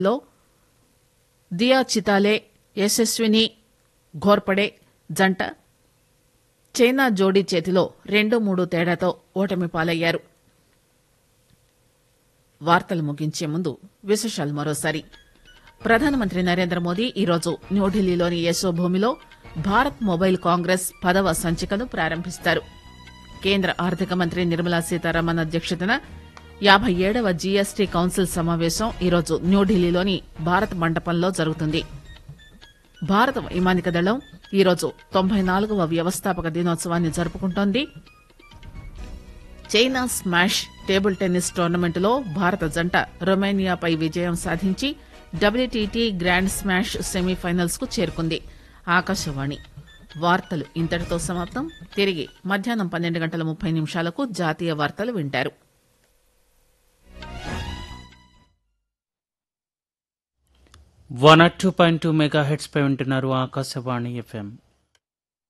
లో దియా చితాలే యశస్విని ఘోర్పడే జంట చైనా జోడీ చేతిలో రెండు మూడు తేడాతో ఓటమి పాలయ్యారు వార్తలు ముగించే ముందు విశేషాలు మరోసారి ప్రధానమంత్రి నరేంద్ర మోదీ ఈరోజు న్యూఢిల్లీలోని యశోభూమిలో భారత్ మొబైల్ కాంగ్రెస్ పదవ సంచికను ప్రారంభిస్తారు కేంద్ర ఆర్థిక మంత్రి నిర్మలా సీతారామన్ అధ్యక్షతన యాభై ఏడవ జీఎస్టీ కౌన్సిల్ సమావేశం ఈరోజు న్యూఢిల్లీలోని భారత్ మండపంలో జరుగుతుంది భారత వైమానిక దళం ఈరోజు తొంభై నాలుగవ వ్యవస్థాపక దినోత్సవాన్ని జరుపుకుంటోంది చైనా స్మాష్ టేబుల్ టెన్నిస్ టోర్నమెంటులో భారత జంట రొమేనియాపై విజయం సాధించి డబ్ల్యూటీటీ గ్రాండ్ స్మాష్ సెమీఫైనల్స్ కు చేరుకుంది ఆకాశవాణి వార్తలు ఇంతటితో సమాప్తం తిరిగి మధ్యాహ్నం పన్నెండు గంటల ముప్పై నిమిషాలకు జాతీయ వార్తలు వింటారు one or two point two mega hertz పై వింటున్నారు ఆకాశవాణి ఎఫ్ఎం